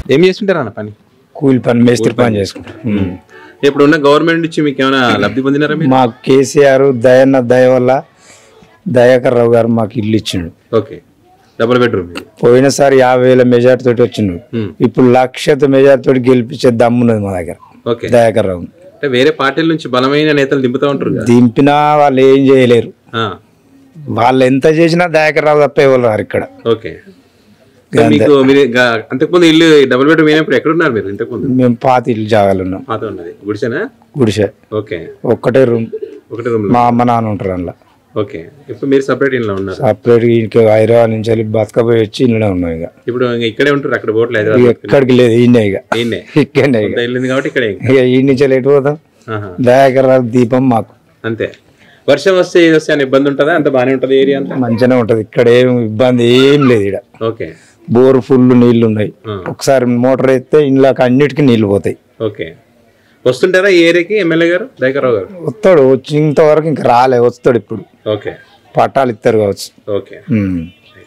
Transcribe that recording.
ఏం చేస్తుంటారు అన్న పని కూలి పని మేస్త్రి పని చేసుకుంటారు ఉమ్. ఇప్పుడు ఉన్న గవర్నమెంట్ నుంచి మీకు ఏమైనా లబ్ధి పొందినారా మీరు మా కేసీఆర్ దయన్న దయ వల్ల దయాకర్ రావు గారు మాకు ఇల్లు ఇచ్చిండు ఓకే డబుల్ బెడ్రూమ్ ఇది పోయినసారి యాభై వేల మెజార్టీ తోటి వచ్చిండు ఉమ్. ఇప్పుడు లక్షత మెజార్టీ తోటి గెలిపించే దమ్మున్నది మా దగ్గర ఓకే దయాకర్ రావు అంటే వేరే పార్టీల నుంచి బలమైన నేతలు దింపుతూ ఉంటారు కదా దింపినా వాళ్ళు ఏం చేయలేరు ఆ, వాళ్ళు ఎంత చేసినా దయాకర్ రావు తప్ప ఎవరు రారు ఇక్కడ ఓకే మీకు మీరు గా- అంతకుముందు ఇల్లు డబుల్ బెడ్రూమ్ అయినప్పుడు ఎక్కడున్నారు మీరు ఇంతకుముందు మేము పాత ఇల్లు జాగాలు ఉన్నాం పాత ఉన్నది గుడిసేనా గుడిసె ఓకే ఒక్కటే రూమ్ ఒకటి రూమ్ మా అమ్మ నాన్న ఉంటారు అందులో ఓకే ఇప్పుడు మీరు సపరేట్ ఇంట్లో ఉన్నారు సపరేట్ ఇంక హైదరాబాద్ నుంచి వెళ్ళి బతకపోయి వచ్చి ఇంట్లో ఉన్నాం ఇక ఇప్పుడు ఇంకా ఇక్కడే ఉంటారు అక్కడ పోవట్లేదు ఇక హైదరాబాద్ ఎక్కడికి లేదు ఈయనే ఇక ఈయన్నే ఇక్కడనే ఇక సొంత ఇల్లు ఉంది కాబట్టి ఇక్కడే ఇంకా. ఇక ఈ నుంచి వెళ్ళి ఎటు పోతాం ఆహా. దయాకర్ రావు దీపం మాకు అంతే వర్షం వస్తే ఇది వస్తే అని ఇబ్బంది ఉంటుందా అంత బాగానే ఉంటుంది ఏరియా అంతా మంచిగానే ఉంటది ఇక్కడ ఏం ఇబ్బంది ఏం లేదు ఇక్కడ ఓకే బోర్ ఫుల్ నీళ్లు ఉన్నాయి ఆ. ఒకసారి మోటార్ ఎత్తే ఇంట్లోకి అన్నిటికీ నీళ్లు పోతాయి ఓకే వస్తుంటారా ఈ ఏరియాకి ఎమ్మెల్యే గారు దయకరావు గారు వస్తాడు వచ్చి ఇంతవరకు ఇంకా రాలే వస్తాడు ఇప్పుడు ఓకే పట్టాలు ఇస్తారు కావచ్చు ఓకే ఉమ్.